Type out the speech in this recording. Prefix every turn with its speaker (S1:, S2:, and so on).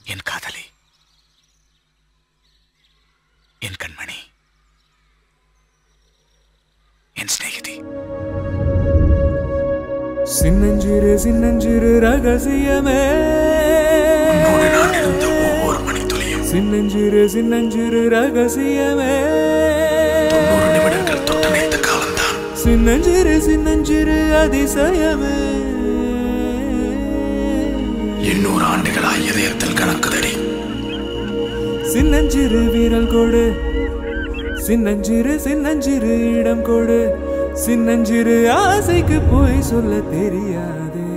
S1: என் காதலி என் கண்மணி என் சிநேகிதி
S2: சின்னஞ்சிறு சின்னஞ்சிறு ரகசியமே
S1: உன்னோடு நான் இருந்த ஒவ்வொரு மணித்துளியும்
S2: சின்னஞ்சிறு சின்னஞ்சிறு ரகசியமே
S1: தொண்ணூறு நிமிடங்கள் தொட்டு நினைத்த காலம்தான்
S2: சின்னஞ்சிறு சின்னஞ்சிறு அதிசயமே
S1: எண்ணூறு ஆண்டுகளாய் இதயத்தில் கணக்குதடி
S2: சின்னஞ்சிறு வீரல் கொடு சின்னஞ்சிறு சின்னஞ்சிறு இடம் கொடு சின்னஞ்சிறு ஆசைக்கு போய் சொல்ல தெரியாதே